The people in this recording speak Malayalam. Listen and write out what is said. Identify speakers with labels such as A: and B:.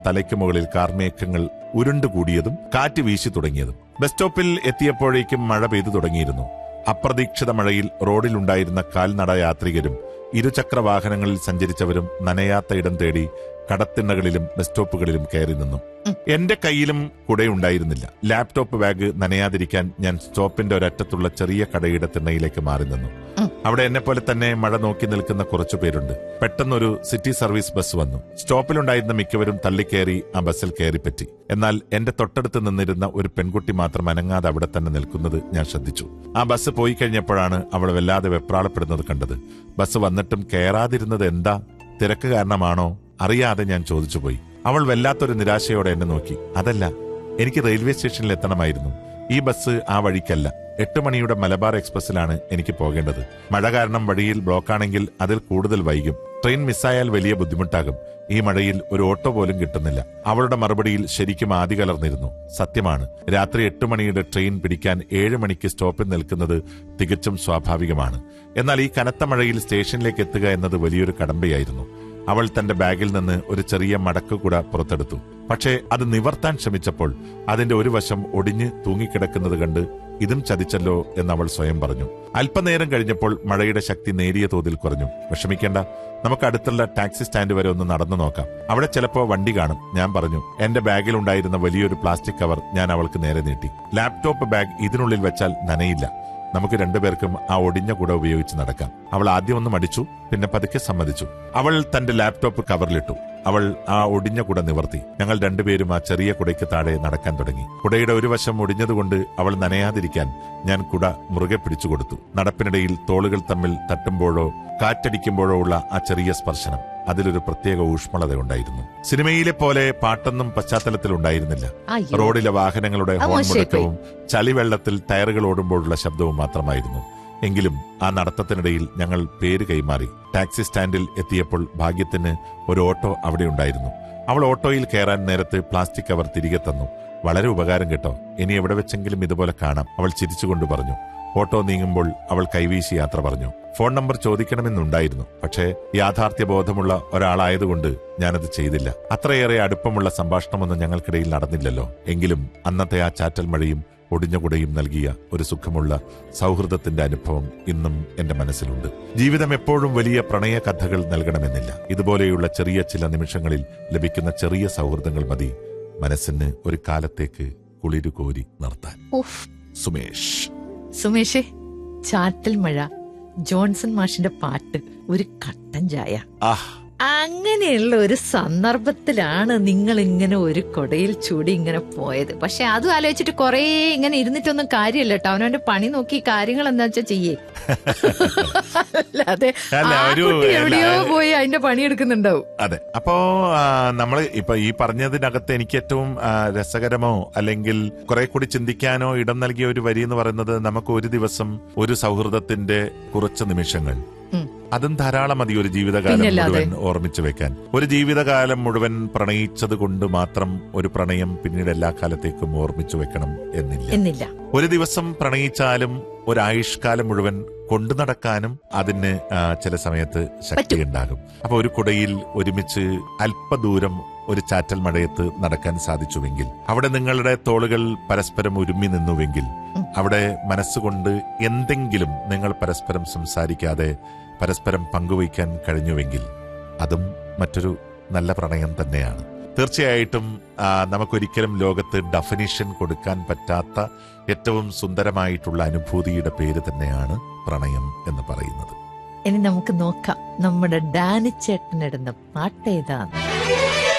A: തലയ്ക്ക് മുകളിൽ കാർമേഘങ്ങൾ ഉരുണ്ടുകൂടിയതും കാറ്റ് വീശി തുടങ്ങിയതും ബസ് സ്റ്റോപ്പിൽ എത്തിയപ്പോഴേക്കും മഴ പെയ്തു തുടങ്ങിയിരുന്നു അപ്രതീക്ഷിത മഴയിൽ റോഡിലുണ്ടായിരുന്ന കാൽനട യാത്രികരും ഇരുചക്ര വാഹനങ്ങളിൽ സഞ്ചരിച്ചവരും നനയാത്ത ഇടം തേടി കടത്തിണ്ണകളിലും ബസ് സ്റ്റോപ്പുകളിലും കയറി നിന്നു എന്റെ കയ്യിലും കുടയുണ്ടായിരുന്നില്ല ലാപ്ടോപ്പ് ബാഗ് നനയാതിരിക്കാൻ ഞാൻ സ്റ്റോപ്പിന്റെ ഒരറ്റത്തുള്ള ചെറിയ കടയുടെ തിണ്ണയിലേക്ക് മാറി നിന്നു അവിടെ എന്നെ പോലെ തന്നെ മഴ നോക്കി നിൽക്കുന്ന കുറച്ചു പേരുണ്ട് പെട്ടെന്നൊരു സിറ്റി സർവീസ് ബസ് വന്നു സ്റ്റോപ്പിലുണ്ടായിരുന്ന മിക്കവരും തള്ളിക്കയറി ആ ബസ്സിൽ കയറിപ്പറ്റി എന്നാൽ എന്റെ തൊട്ടടുത്ത് നിന്നിരുന്ന ഒരു പെൺകുട്ടി മാത്രം അനങ്ങാതെ അവിടെ തന്നെ നിൽക്കുന്നത് ഞാൻ ശ്രദ്ധിച്ചു ആ ബസ് പോയി കഴിഞ്ഞപ്പോഴാണ് അവൾ വല്ലാതെ വെപ്രാളപ്പെടുന്നത് കണ്ടത് ബസ് വന്നിട്ടും കയറാതിരുന്നത് എന്താ തിരക്ക് കാരണമാണോ അറിയാതെ ഞാൻ ചോദിച്ചുപോയി അവൾ വല്ലാത്തൊരു നിരാശയോടെ എന്നെ നോക്കി അതല്ല എനിക്ക് റെയിൽവേ സ്റ്റേഷനിൽ എത്തണമായിരുന്നു ഈ ബസ് ആ വഴിക്കല്ല എട്ട് മണിയുടെ മലബാർ എക്സ്പ്രസിലാണ് എനിക്ക് പോകേണ്ടത് മഴ കാരണം വഴിയിൽ ബ്ലോക്കാണെങ്കിൽ അതിൽ കൂടുതൽ വൈകും ട്രെയിൻ മിസ്സായാൽ വലിയ ബുദ്ധിമുട്ടാകും ഈ മഴയിൽ ഒരു ഓട്ടോ പോലും കിട്ടുന്നില്ല അവളുടെ മറുപടിയിൽ ശരിക്കും ആദി കലർന്നിരുന്നു സത്യമാണ് രാത്രി എട്ട് മണിയുടെ ട്രെയിൻ പിടിക്കാൻ ഏഴ് മണിക്ക് സ്റ്റോപ്പിൽ നിൽക്കുന്നത് തികച്ചും സ്വാഭാവികമാണ് എന്നാൽ ഈ കനത്ത മഴയിൽ സ്റ്റേഷനിലേക്ക് എത്തുക എന്നത് വലിയൊരു കടമ്പയായിരുന്നു അവൾ തന്റെ ബാഗിൽ നിന്ന് ഒരു ചെറിയ മടക്കുകുട പുറത്തെടുത്തു പക്ഷേ അത് നിവർത്താൻ ശ്രമിച്ചപ്പോൾ അതിന്റെ ഒരു വശം ഒടിഞ്ഞ് തൂങ്ങിക്കിടക്കുന്നത് കണ്ട് ഇതും ചതിച്ചല്ലോ എന്ന് അവൾ സ്വയം പറഞ്ഞു അല്പനേരം കഴിഞ്ഞപ്പോൾ മഴയുടെ ശക്തി നേരിയ തോതിൽ കുറഞ്ഞു വിഷമിക്കേണ്ട നമുക്ക് അടുത്തുള്ള ടാക്സി സ്റ്റാൻഡ് വരെ ഒന്ന് നടന്നു നോക്കാം അവിടെ ചിലപ്പോ വണ്ടി കാണും ഞാൻ പറഞ്ഞു എന്റെ ബാഗിൽ ഉണ്ടായിരുന്ന വലിയൊരു പ്ലാസ്റ്റിക് കവർ ഞാൻ അവൾക്ക് നേരെ നീട്ടി ലാപ്ടോപ്പ് ബാഗ് ഇതിനുള്ളിൽ വെച്ചാൽ നനയില്ല നമുക്ക് രണ്ടുപേർക്കും ആ ഒടിഞ്ഞ കുട ഉപയോഗിച്ച് നടക്കാം അവൾ ആദ്യം ഒന്ന് മടിച്ചു പിന്നെ പതുക്കെ സമ്മതിച്ചു അവൾ തന്റെ ലാപ്ടോപ്പ് കവറിലിട്ടു അവൾ ആ ഒടിഞ്ഞ കുട നിവർത്തി ഞങ്ങൾ രണ്ടുപേരും ആ ചെറിയ കുടയ്ക്ക് താഴെ നടക്കാൻ തുടങ്ങി കുടയുടെ ഒരു വശം ഒടിഞ്ഞതുകൊണ്ട് അവൾ നനയാതിരിക്കാൻ ഞാൻ കുട മുറുകെ പിടിച്ചു കൊടുത്തു നടപ്പിനിടയിൽ തോളുകൾ തമ്മിൽ തട്ടുമ്പോഴോ കാറ്റടിക്കുമ്പോഴോ ഉള്ള ആ ചെറിയ സ്പർശനം അതിലൊരു പ്രത്യേക ഊഷ്മളത ഉണ്ടായിരുന്നു സിനിമയിലെ പോലെ പാട്ടൊന്നും പശ്ചാത്തലത്തിൽ ഉണ്ടായിരുന്നില്ല
B: അയ്യോ.
A: റോഡിലെ വാഹനങ്ങളുടെ
B: അത്
A: ഹോൺ
B: മോശമായിപ്പോയി.
A: മുഴക്കവും ചളിവെള്ളത്തിൽ ടയറുകൾ ഓടുമ്പോഴുള്ള ശബ്ദവും മാത്രമായിരുന്നു എങ്കിലും ആ നടത്തത്തിനിടയിൽ ഞങ്ങൾ പേര് കൈമാറി ടാക്സി സ്റ്റാൻഡിൽ എത്തിയപ്പോൾ ഭാഗ്യത്തിന് ഒരു ഓട്ടോ അവിടെ ഉണ്ടായിരുന്നു അവൾ ഓട്ടോയിൽ കയറാൻ നേരത്ത് പ്ലാസ്റ്റിക് കവർ തിരികെ തന്നു വളരെ ഉപകാരം കേട്ടോ ഇനി എവിടെ വെച്ചെങ്കിലും ഇതുപോലെ കാണാം അവൾ ചിരിച്ചുകൊണ്ട് പറഞ്ഞു ഓട്ടോ നീങ്ങുമ്പോൾ അവൾ കൈവീശി യാത്ര പറഞ്ഞു ഫോൺ നമ്പർ ചോദിക്കണമെന്നുണ്ടായിരുന്നു പക്ഷേ യാഥാർത്ഥ്യ ബോധമുള്ള ഒരാളായതുകൊണ്ട് ഞാനത് ചെയ്തില്ല അത്രയേറെ അടുപ്പമുള്ള സംഭാഷണമൊന്നും ഞങ്ങൾക്കിടയിൽ നടന്നില്ലല്ലോ എങ്കിലും അന്നത്തെ ആ ചാറ്റൽ മഴയും ഒടിഞ്ഞ കുടയും നൽകിയ ഒരു സുഖമുള്ള സൗഹൃദത്തിന്റെ അനുഭവം ഇന്നും എന്റെ മനസ്സിലുണ്ട് ജീവിതം എപ്പോഴും വലിയ പ്രണയ കഥകൾ നൽകണമെന്നില്ല ഇതുപോലെയുള്ള ചെറിയ ചില നിമിഷങ്ങളിൽ ലഭിക്കുന്ന ചെറിയ സൗഹൃദങ്ങൾ മതി മനസ്സിന് ഒരു കാലത്തേക്ക് കുളിരു കോരി നിർത്താൻ
B: ഉഫ്.
A: സുമേഷ്
B: സുമേഷേ ചാറ്റൽ മഴ ജോൺസൺ മാഷിന്റെ പാട്ട് ഒരു കട്ടൻ ചായ
A: ആഹ്
B: അങ്ങനെയുള്ള ഒരു സന്ദർഭത്തിലാണ് നിങ്ങൾ ഇങ്ങനെ ഒരു കൊടയിൽ ചൂടി ഇങ്ങനെ പോയത് പക്ഷെ അതും ആലോചിച്ചിട്ട് കൊറേ ഇങ്ങനെ ഇരുന്നിട്ടൊന്നും കാര്യമില്ല കേട്ടോ അവനവന്റെ പണി നോക്കി കാര്യങ്ങൾ എന്താ വെച്ചാ ചെയ്യേ അല്ലാതെ
A: അല്ല,
B: ആ
A: ഒരു-
B: കുട്ടി എവിടെയോ
A: അല്ല,
B: പോയി അതിന്റെ പണി എടുക്കുന്നുണ്ടാവും
A: അതെ അപ്പോ ആ, നമ്മള് ഇപ്പൊ ഈ പറഞ്ഞതിനകത്ത് എനിക്ക് ഏറ്റവും ആ, രസകരമോ അല്ലെങ്കിൽ കുറെ കൂടി ചിന്തിക്കാനോ ഇടം നൽകിയ ഒരു വരി എന്ന് പറയുന്നത് നമുക്ക് ഒരു ദിവസം ഒരു സൗഹൃദത്തിന്റെ കുറച്ച് നിമിഷങ്ങൾ
B: ഉം.
A: അതും ധാരാളം മതി ഒരു ജീവിതകാലം
B: പിന്നല്ലാതെ.
A: മുഴുവൻ ഓർമ്മിച്ചു വെക്കാൻ ഒരു ജീവിതകാലം മുഴുവൻ പ്രണയിച്ചത് കൊണ്ട് മാത്രം ഒരു പ്രണയം പിന്നീട് എല്ലാ കാലത്തേക്കും ഓർമ്മിച്ചു വെക്കണം എന്നില്ല
B: എന്നില്ല
A: ഒരു ദിവസം പ്രണയിച്ചാലും ഒരു ആയുഷ്കാലം മുഴുവൻ കൊണ്ടു നടക്കാനും അതിന് ആ, ചില സമയത്ത് ശക്തി ഉണ്ടാകും അപ്പൊ ഒരു കുടയിൽ ഒരുമിച്ച് അല്പദൂരം ഒരു ചാറ്റൽ മഴയത്ത് നടക്കാൻ സാധിച്ചുവെങ്കിൽ അവിടെ നിങ്ങളുടെ തോളുകൾ പരസ്പരം ഒരുമി നിന്നുവെങ്കിൽ അവിടെ മനസ്സുകൊണ്ട് എന്തെങ്കിലും നിങ്ങൾ പരസ്പരം സംസാരിക്കാതെ പരസ്പരം പങ്കുവയ്ക്കാൻ കഴിഞ്ഞുവെങ്കിൽ അതും മറ്റൊരു നല്ല പ്രണയം തന്നെയാണ് തീർച്ചയായിട്ടും ആ, നമുക്കൊരിക്കലും ലോകത്ത് ഡെഫിനിഷൻ കൊടുക്കാൻ പറ്റാത്ത ഏറ്റവും സുന്ദരമായിട്ടുള്ള അനുഭൂതിയുടെ പേര് തന്നെയാണ് പ്രണയം എന്ന് പറയുന്നത്
B: ഇനി നമുക്ക് നോക്കാം നമ്മുടെ ഡാനിച്ചേട്ടനിടുന്ന പാട്ട് ഏതാണ്